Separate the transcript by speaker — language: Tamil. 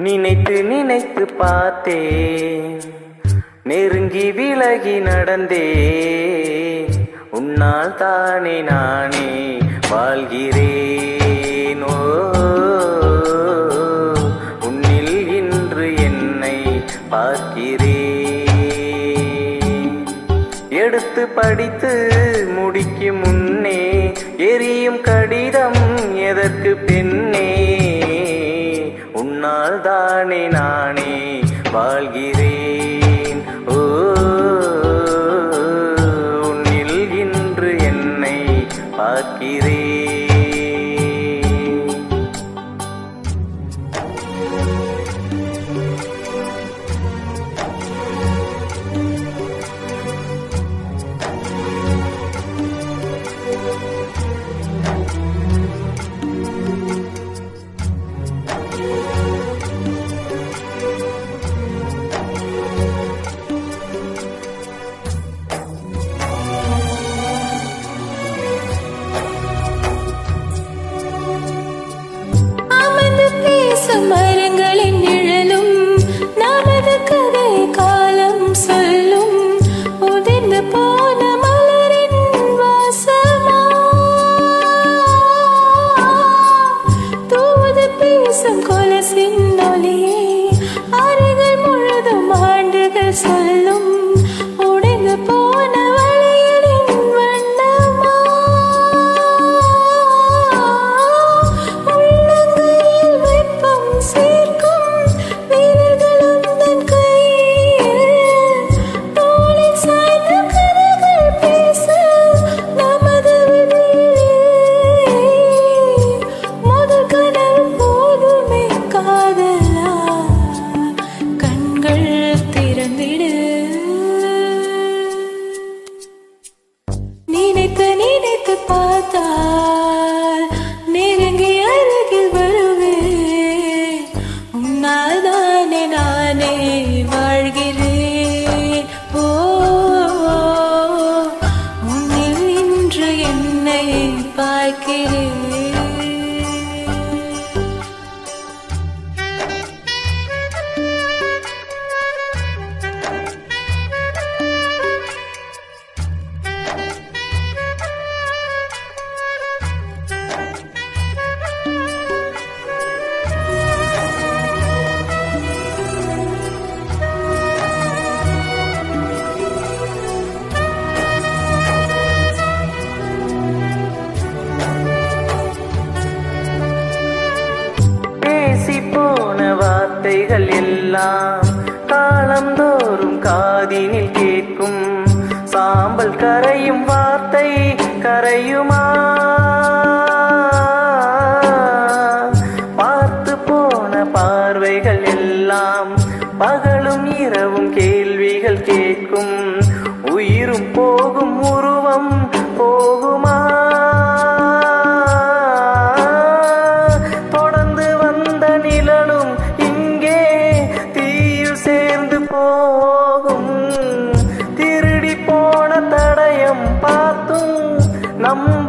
Speaker 1: நினைத்து நினைத்து பார்த்தேன் நெருங்கி விலகி நடந்தேன் உன்னால் தானே நானே வாழ்கிறேன் ஓ உன்னில் இன்று என்னை பார்க்கிறேன் எடுத்து படித்து முடிக்கும் முன்னே எரியும் கடிதம் எதற்கு பெண்ணே உன்னால் தானே நானே வாழ்கிறேன் ஓ உன்னில் இன்று என்னை பார்க்கிறேன்
Speaker 2: அமர்ந்து பேசும் மரங்களின் நிழலும் நமது கதை காலம் சொல்லும் உதிர்ந்து போன மலரின் வாசமா தூது பேசும் கொலசின் ஒலியே அறைகள் முழுதும் ஆண்டுகள் சொல்லும் உடைந்து போன வழிகளின் வண்ணமா உள்ளங்கையில் வெப்பம் சேர்க்கும் வீரர்கள் உந்தன் கையில் தோளில் சாய்ந்த கதைகள் பேச நமது விதியிலே முதல் கனவு போதுமே காதலா கண்கள் திறந்திடு நினைத்து நினைத்து பார்த்தால் நெருங்கி அருகில் வருவேன் உன்னால் தானே நானே வாழ்கிறேன் ஓ உன்னில் இன்று என்னை பார்க்கிறேன்
Speaker 1: பேசி போன வார்த்தைகள் எல்லாம் காலந்தோறும் காதினில் கேட்கும் சாம்பல் கரையும் வார்த்தை கரையுமா பார்த்து போன பார்வைகள் எல்லாம் பகலும் இரவும் கேள்விகள் கேட்கும் உயிரும் போகும் உருவம் போகுமா தொடர்ந்து வந்த நிழலும் இங்கே தீயில் சேர்ந்து போகும் திருடி போன தடயம் பார்த்தும் நம்ம